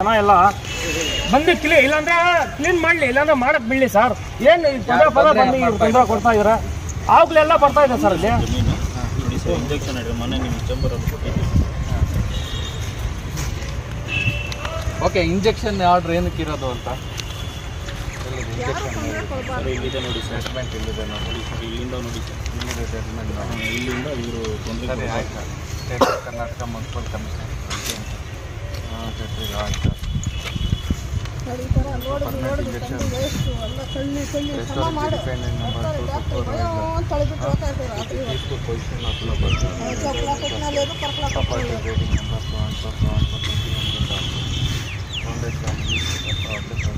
ಜನ ಎಲ್ಲ ಬಂದು ಕ್ಲೀ ಇಲ್ಲಾಂದ್ರೆ ಕ್ಲೀನ್ ಮಾಡ್ಲಿ ಇಲ್ಲಾಂದ್ರೆ ಮಾಡಕ್ ಬಿಡ್ಲಿ ಸರ್ ಏನ್ ಈ ಪದ ಪದ ಬಂದು ಇವ್ರು ತೊಂದರೆ ಕೊಡ್ತಾ ಇದಾರೆ ಆಗ್ಲೆಲ್ಲ ಬರ್ತಾ ಇದೆ ಸರ್ ಅಲ್ಲಿ ನೋಡಿ ಸರ್ ಇಂಜೆಕ್ಷನ್ ಹಿಡಿದು ಮೊನ್ನೆ ನಿಮ್ಮ ಚಂಬರಲ್ಲಿ ಕೊಟ್ಟಿದ್ದೀವಿ ಓಕೆ ಇಂಜೆಕ್ಷನ್ ಆರ್ಡರ್ ಏನಕ್ಕೆ ಇರೋದು ಅಂತ ಸರ್ ಇಲ್ಲಿದೆ ನೋಡಿ ಸರ್ ಇಲ್ಲಿದೆ ನೋಡಿ ನೋಡಿ ಸರ್ ಇಲ್ಲಿಂದ ನೋಡಿ ಸರ್ ಇಲ್ಲಿದೆ ಜಡ್ಜ್ಮೆಂಟ್ ಹಾ, ಇಲ್ಲಿಂದ ಇವರು ತೊಂದರೆ ಸರಿ ಆಯ್ತು state of Karnataka municipal commission ಹಾಂ ಸರಿ ಆಯ್ತು dependent number peaceful position of property grading number foundation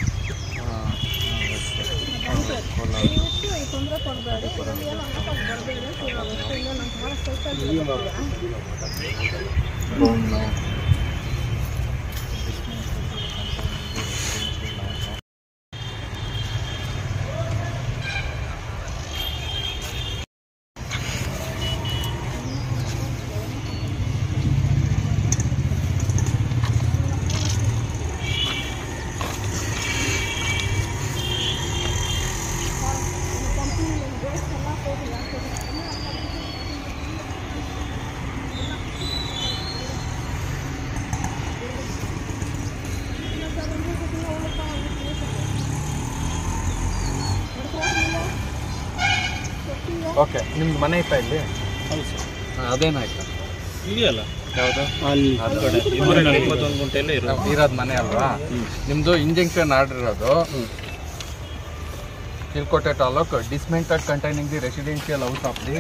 okay ನಿಮ್ದು ಮನೆ ಇತ್ತಾ ಇಲ್ಲಿ ಹೌದು ಸರ್ ಹಾಂ ಅದೇನಾಯ್ತು ಇದೆಯಲ್ಲ ಯಾವುದು ಅಲ್ಲಿ ಆ ಕಡೆ ಇನ್ನೂರ ಇಪ್ಪತ್ತೊಂದು ಗುಂಟೆಯಲ್ಲೇ ಇರೋದು ಇರೋದು ಮನೆ ಅಲ್ವಾ ನಿಮ್ಮದು ಇಂಜೆಕ್ಷನ್ ಆರ್ಡರ್ ಇರೋದು Kilkote taluk dismantled containing the residential house of the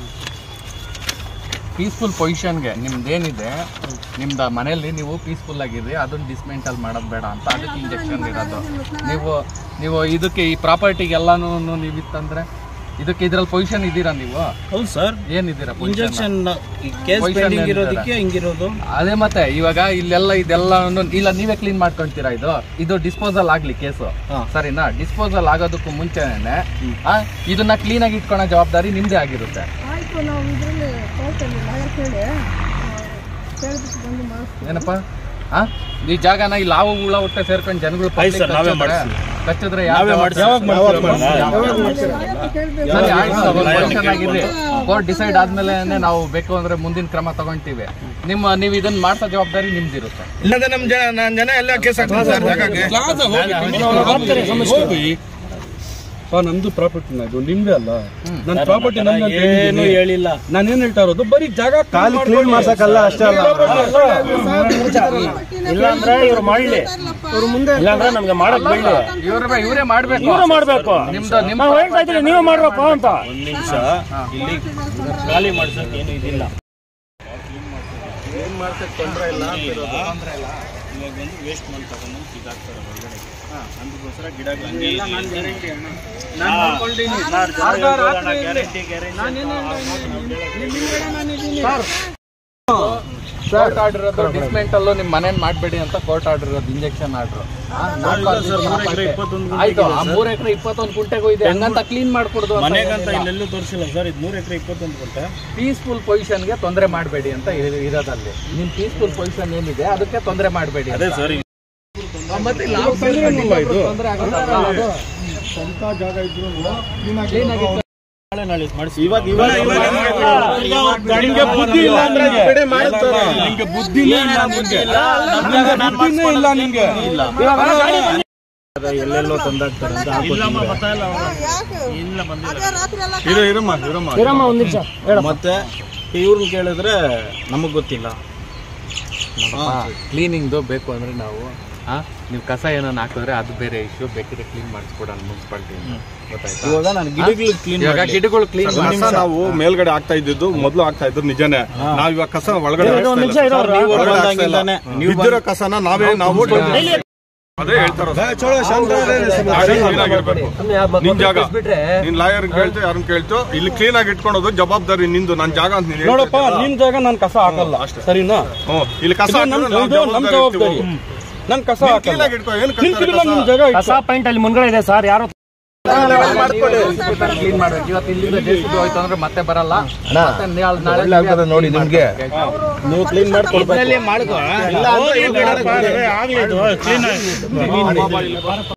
peaceful ಪೊಸಿಷನ್ಗೆ ನಿಮ್ದೇನಿದೆ ನಿಮ್ದು ಮನೆಯಲ್ಲಿ ನೀವು ಪೀಸ್ಫುಲ್ ಆಗಿರಿ ಅದನ್ನ ಡಿಸ್ಮೆಂಟಲ್ ಮಾಡೋದು ಬೇಡ ಅಂತ ಅದಕ್ಕೆ ಇಂಜೆಕ್ಷನ್ ಇರೋದು ನೀವು ನೀವು ಇದಕ್ಕೆ ಈ ಪ್ರಾಪರ್ಟಿಗೆಲ್ಲಾನು ನೀವು ಇತ್ತಂದ್ರೆ ಇದಕ್ಕೆ ಇದ್ರಲ್ಲಿ ಪೊಸಿಷನ್ ಇದ್ದೀರಾ ನೀವು ಹೌದು ಸರ್ ಏನಿದ್ದೀರಾ position? Injection case Position pending ಏನಿದೆ? ಇರೋದಕ್ಕೆ ಹಿಂಗಿರೋದು ಅದೇ ಮತ್ತೆ ಇವಾಗ ಇಲ್ಲೆಲ್ಲ ಇದೆಲ್ಲ ಇಲ್ಲ ನೀವೇ ಕ್ಲೀನ್ ಮಾಡ್ಕೊಂತೀರಾ ಇದು ಇದು ಡಿಸ್ಪೋಸಲ್ ಆಗ್ಲಿ ಕೇಸು ಹಾ. ಸರಿನಾ ಡಿಸ್ಪೋಸಲ್ ಆಗೋದಕ್ಕೂ ಮುಂಚೆನೆ ಆ, ಇದನ್ನ ಕ್ಲೀನ್ ಆಗಿ ಇಟ್ಕೊಳೋ ಜವಾಬ್ದಾರಿ ನಿಮ್ದೇ ಆಗಿರುತ್ತೆ ಆಯ್ತು ನಾವು ಇದರಲ್ಲಿ ಕೋರ್ಟಲ್ಲಿ ಲಾಯರ್ ಕೇಳಿ ಕೇಳ್ಬಿಟ್ಟು ಬಂದು ಮಾಡಿಸ್ತೀವಿ ಏನಪ್ಪ ಆ ಈ ಜಾಗನ ಈ ಲಾವು ಹುಳ ಹೊಟ್ಟೆ ಸೇರ್ಕೊಂಡು ಜನಗಳು ಆಯ್ತು ಸರ್, ನಾವೇ ಮಾಡ್ಸ್ತೀವಿ. ಕಚ್ಚಿದ್ರೆ ನಾವೇ ಮಾಡ್ಸಿ ಕೇಳ್ಬೇಕು ಸರಿ ಆಯ್ತು ಪೊಸಿಷನ್ ಆಗಿರ್ರಿ ಕೋರ್ಟ್ ಡಿಸೈಡ್ ಆದ್ಮೇಲೆ ನಾವು ಬೇಕು ಅಂದ್ರೆ ಮುಂದಿನ ಕ್ರಮ ತಗೊಂತೀವಿ ನಿಮ್ಮ ನೀವು ಇದನ್ನ ಮಾಡ್ಸೋ ಜವಾಬ್ದಾರಿ ನಿಮ್ದಿರುತ್ತೆ ಇಲ್ಲದೆ ನಮ್ ಜನ ನಾನ್ ಜನ ಎಲ್ಲ ಕೇಸ್ ಹಾಕ್ತಾರೆ ಸರ್ ಜಾಗಕ್ಕೆ ಆ, ನಮ್ದು ಪ್ರಾಪರ್ಟಿ ಇದು ನಿಮ್ದೇ ಅಲ್ಲ ನನ್ನ ಪ್ರಾಪರ್ಟಿ ನಮ್ದು ಅಂತ ಏನು ಹೇಳಿದ್ದೀನಿ. ಹೇಳಿಲ್ಲ ನಾನು ಏನ್ ಹೇಳ್ತಾ ಇರೋದು ಬರೀ ಜಾಗ ಖಾಲಿ ಕ್ಲೀನ್ ಮಾಡ್ಸಕ್ಕಲ್ಲ ಅಷ್ಟೇ ಅಲ್ಲ ಇಲ್ಲಾಂದ್ರೆ ಇವ್ರು ಮಾಡ್ಲಿ ಇವ್ರು ಮುಂದೆ ಇಲ್ಲಾಂದ್ರೆ ನಮ್ಗೆ ಮಾಡಕ್ ಬಿಡ್ಲಿ ಇವ್ರ ಇವರೇ ಮಾಡ್ಬೇಕು ಇವ್ರು ಮಾಡ್ಬೇಕು ನಿಮ್ದು ನಿಮ್ಮ ನಾವು ಹೇಳ್ತಾ ಇದ್ದೀವಿ ನೀವೇ ಮಾಡ್ಬೇಕು ಅಂತ ಒಂದ್ ನಿಮಿಷ ಇಲ್ಲಿ ಖಾಲಿ ಮಾಡ್ಸಕ್ ಏನು ಇದಿಲ್ಲ ಇವಾಗ ಬಂದು ವೇಸ್ಟ್ ಮಾಡಿ ತಗೊಂಡು ಇದಾಗ್ತಾರೆ ಹೊರಗಡೆ ಅದಕ್ಕೋಸ್ಕರ ಗಿಡಗಳು ಗ್ಯಾರಂಟಿ ಕೋರ್ಟ್ ಆರ್ಡರ್ ಇರೋದು ಡಿಸ್ಮೆಂಟಲ್ ನಿಮ್ ಮನೇನ್ ಮಾಡ್ಬೇಡಿ ಅಂತ ಕೋರ್ಟ್ ಆರ್ಡರ್ ಇರೋದು ಇಂಜೆಕ್ಷನ್ ಆರ್ಡರ್ ಆಯ್ತು ಆ ಮೂರ್ ಎಕರೆ ಇಪ್ಪತ್ತೊಂದು ಗುಂಟೆಗೂ ಇದೆ ಹಂಗಂತ ಕ್ಲೀನ್ ಮಾಡ್ಕೊಡುದು ಮನೆಗಂತ ಇಲ್ಲೆಲ್ಲೂ ತೋರಿಸಿಲ್ಲ ಸರ್ ಇದು ನೂರು ಎಕರೆ ಇಪ್ಪತ್ತೊಂದು ಗುಂಟೆ ಪೀಸ್ಫುಲ್ ಪೊಸಿಷನ್ಗೆ ತೊಂದರೆ ಮಾಡಬೇಡಿ ಅಂತ ಇರ- ಇರೋದಲ್ಲಿ ನಿಮ್ ಪೀಸ್ಫುಲ್ ಪೊಸಿಷನ್ ಏನಿದೆ ಅದಕ್ಕೆ ತೊಂದರೆ ಮಾಡಬೇಡಿ ಅದೇ ಸರ್ ಮತ್ತೆ ನಾವು ತೊಂದರೆ ಆಗುತ್ತಲ್ಲ ಅದು. Clean ಆಗಿ ನಾಳೆ ನಾಳೆ ಮಾಡಿಸಿ ಇವಾಗ ಇವಾಗ ನಿಮ್ಗೆ ಬುದ್ಧಿ ಇಲ್ಲ ಅಂದ್ರೆ ಈ ಕಡೆ ಮಾಡ್ತಾರೆ ನಿಮ್ಗೆ ಬುದ್ಧಿನೇ ಇಲ್ಲ ನಿಮ್ಗೆ ಬುದ್ಧಿನೇ ಇಲ್ಲ ನಿಮ್ಗೆ ಎಲ್ಲೆಲ್ಲೋ ತಂದಾಗ್ತಾರೆ ಅಂತ ಇಲ್ಲಮ್ಮ ಯಾಕೆ ಇಲ್ಲ ಬಂದಿಲ್ಲ ಅದೇ ರಾತ್ರಿ ಎಲ್ಲ ಇರು ಇರಮ್ಮ ಇರಮ್ಮ ಇರಮ್ಮ ಒಂದ್ ನಿಮಿಷ ಹೇಳ ಮತ್ತೆ ಇವ್ರನ್ನ ಕೇಳಿದ್ರೆ ನಮಗ್ ಗೊತ್ತಿಲ್ಲ ಕ್ಲೀನಿಂಗ್ದು ಬೇಕು ಅಂದ್ರೆ ನಾವು ಆ ನೀವು ಕಸ ಏನೋ ಹಾಕಿದ್ರೆ ಅದು ಬೇರೆ ಇಶ್ಯೂ ಬೇಕಿದ್ರೆ ಕ್ಲೀನ್ ಮಾಡಿಸ್ಕೊಡೋಣ ಮುನ್ಸಿಪಾಲ್ಟಿ ಗೊತ್ತಾಯ್ತಾ ಇವಾಗ ನಾನು ಗಿಡಗಳು ಕ್ಲೀನ್ ಇವಾಗ ಗಿಡಗಳು ಕ್ಲೀನ್ ಕಸ ನಾವು ಮೇಲ್ಗಡೆ ಆಗ್ತಾ ಇದ್ದಿದ್ದು ಮೊದ್ಲು ಆಗ್ತಾ ಇದ್ರು ನಿಜನೇ ನಾವ್ ಇವಾಗ ಕಸ ಒಳಗಡೆ ಹಾಕ್ತಾ ಒಂದ್ ನಿಮಿಷ ಇಲ್ಲ. ಇರೋರು ನೀವು ಒಳಗಡೆ ಹಾಕ್ತಾ ಇಲ್ಲ. ಬಂದಾಗಿಂದಾನೆ ನೀವು ಬಿದ್ದಿರೋ ಕಸನ ನಾವೇ ನಾವು ಅದೇ ಹೇಳ್ತಾರ ಕ್ಲೀನ್ ಆಗಿರ್ಬೇಕು ನಿನ್ ಜಾಗ ನಿನ್ ಲಾಯರ್ ಕೇಳ್ತು ಯಾರನ್ನ ಕೇಳ್ತು ಇಲ್ಲಿ ಕ್ಲೀನ್ ಆಗಿ ಇಟ್ಕೊಳೋದು ಜವಾಬ್ದಾರಿ ನಿಂದು ನನ್ ಜಾಗ ಅಂತ ನೀನ್ ನೋಡಪ್ಪ ನಿಮ್ ಜಾಗ ನಾನ್ ಕಸ ಹಾಕಲ್ಲ ಸರಿನಾ ಹ್ಮ್ ಇಲ್ಲಿ ಕಸ ಇದು ನಮ್ ಹಾಕಿದ್ರೆ ನಾವ್ ಇದು ನಮ್ ಜವಾಬ್ದಾರಿ ಜವಾಬ್ದಾರಿ ಇರ್ತೀವಿ. ನನ್ ಕಸ ನೀನ್ ಹಾಕಲ್ಲ ಕ್ಲೀನ್ ಆಗಿ ಇಟ್ಕೋ ಏನ್ ನಿಂತಿಲ್ಲ ಕಸ ನಿಮ್ ಜಾಗ ಕಸ ಪಾಯಿಂಟ್ ಅಲ್ಲಿ ಮುಂದ್ಗಡೆ ಇದೆ ಸರ್ ಯಾರು ಕ್ಲೀನ್ ಮಾಡ್ಬೇಕು ಇವತ್ತು ಇಲ್ಲಿಂದ ಜೆ ಸಿ ಬಿ ಹೋಯ್ತು ಅಂದ್ರೆ ಮತ್ತೆ ಬರಲ್ಲ ಮತ್ತೆ ನಾಳೆ- ನಾಳೆ ಒಳ್ಳೆ ಆಗ್ತದೆ ನೋಡಿ ನಿಮ್ಗೆ ನೀವು ಕ್ಲೀನ್ ಮಾಡಿ ಕೊಡ್ಬೇಕು ಮಾಡ್ಕೋ ಇಲ್ಲ ಅಂದ್ರೆ ಇವ್ರು ಮಾಡಕ್ಕೆ ಆಗ್ಲಿ ಇದು ಕ್ಲೀನ್